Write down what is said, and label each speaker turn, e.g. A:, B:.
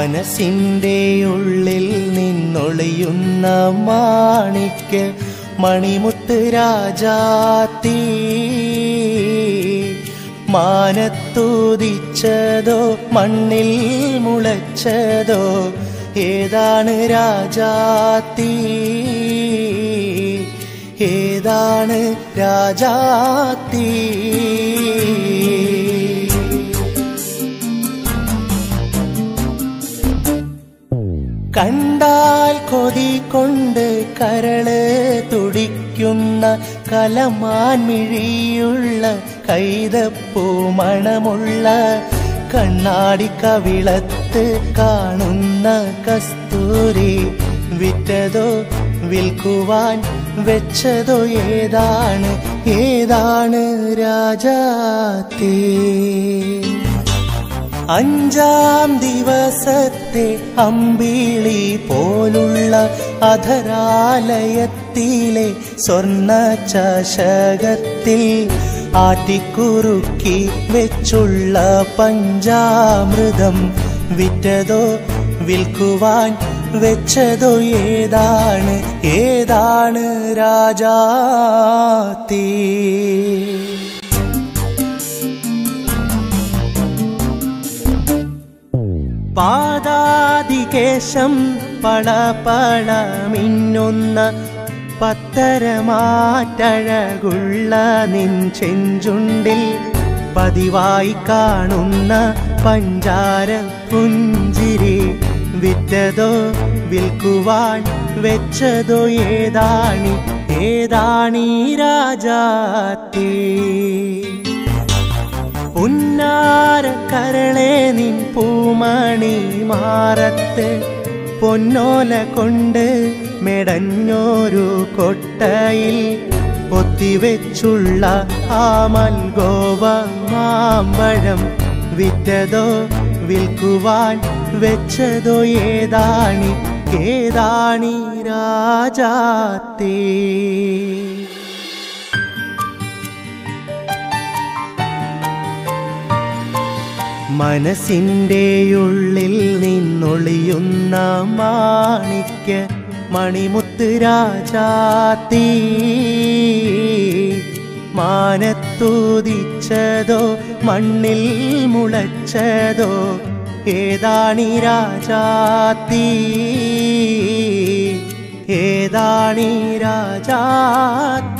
A: മനസ്സിൻ്റെ ഉള്ളിൽ നിന്നൊളിയുന്ന മാണിക്ക് മണിമുത്ത് രാജാത്തി മാനത്തുദിച്ചതോ മണ്ണിൽ മുളച്ചതോ ഏതാണ് രാജാത്തി ഏതാണ് രാജാത്തി കണ്ടാൽ കൊതി കൊണ്ട് കരള് തുടിക്കുന്ന കലമാൻ മിഴിയുള്ള കൈതപ്പൂ മണമുള്ള കണ്ണാടി കവിളത്ത് കാണുന്ന കസ്തൂരി വിറ്റതോ വിൽക്കുവാൻ വെച്ചതോ ഏതാണ് ഏതാണ് രാജാത്തേ അഞ്ചാം ദിവസത്തെ അമ്പിളി പോലുള്ള അധരാലയത്തിലെ സ്വർണ്ണ ചഷകത്തിൽ ആറ്റിക്കുറുക്കി വെച്ചുള്ള പഞ്ചാമൃതം വിറ്റതോ വിൽക്കുവാൻ വെച്ചതോ ഏതാണ് ഏതാണ് രാജാത്തീ പാദാതികേശം പളപള മിന്നുന്ന പത്തരമാറ്റഴകുള്ള നിൻ ചെഞ്ചുണ്ടിൽ പതിവായി കാണുന്ന പഞ്ചാര പുഞ്ചിരി വിറ്റതോ വിൽക്കുവാൻ വെച്ചതോ ഏതാണി ഏതാണീ രാജാത്തേ ഉന്നാര കരളെ നിൻ പൂമണി മാറത്ത് പൊന്നോല കൊണ്ട് മെടഞ്ഞോരു കൊട്ടയിൽ പൊത്തിവെച്ചുള്ള ആ മൽഗോവ മാമ്പഴം വിറ്റതോ വിൽക്കുവാൻ വെച്ചതോ ഏതാണി ഏതാണി രാജാത്തേ മനസ്സിൻ്റെ ഉള്ളിൽ നിന്നൊളിയുന്ന മാണിക്ക് മണിമുത്ത് രാജാത്തി മാനത്തുദിച്ചതോ മണ്ണിൽ മുളച്ചതോ ഏതാണി രാജാത്തി ഏതാണി രാജാത്തി